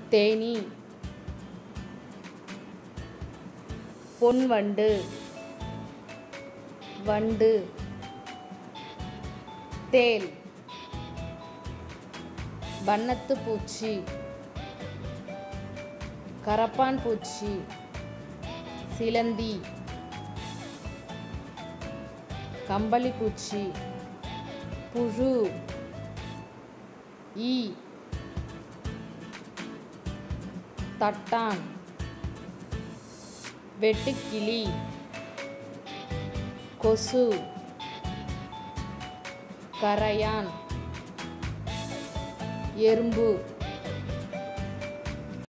தேனீ பொன்வண்டு வண்டு தேள் வண்ணத்துப் பூச்சி கரப்பான் பூச்சி சிலந்தி கம்பளிப்பூச்சி புழு ஈ தட்டான் வெட்டுக்கிளி கொசு கரையான் எறும்பு